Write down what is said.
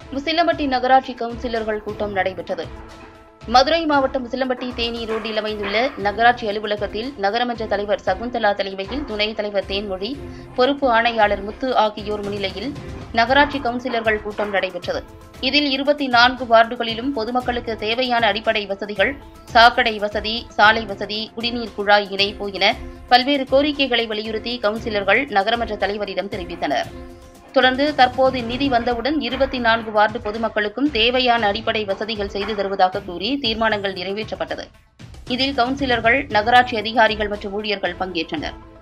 முசிலம்பட்டி நகராட்சி கவுன்சிலர்கள் கூட்டம் நடைபெற்றது மதுரை மாவட்டம் முசிலம்பட்டி தேனி ரோட்டில் அமைந்துள்ள நகராட்சி அலுவலகத்தில் நகரமன்ற தலைவர் சகுந்தலா தலைமையில் துணைத் தலைவர் தேன்மொழி பொறுப்பு ஆணையாளர் முத்து ஆகியோர் முன்னிலையில் நகராட்சி கவுன்சிலர்கள் கூட்டம் நடைபெற்றது இதில் இருபத்தி நான்கு வார்டுகளிலும் பொதுமக்களுக்கு தேவையான அடிப்படை வசதிகள் சாக்கடை வசதி சாலை வசதி குடிநீர் குழாய் இணைப்பு என பல்வேறு கோரிக்கைகளை வலியுறுத்தி கவுன்சிலர்கள் நகரமன்ற தலைவரிடம் தெரிவித்தனர் தொடர்ந்து தற்போது நிதி வந்தவுடன் இருபத்தி நான்கு வார்டு பொதுமக்களுக்கும் தேவையான அடிப்படை வசதிகள் செய்து தருவதாக கூறி தீர்மானங்கள் நிறைவேற்றப்பட்டது இதில் கவுன்சிலர்கள் நகராட்சி அதிகாரிகள் மற்றும் ஊழியர்கள் பங்கேற்றனர்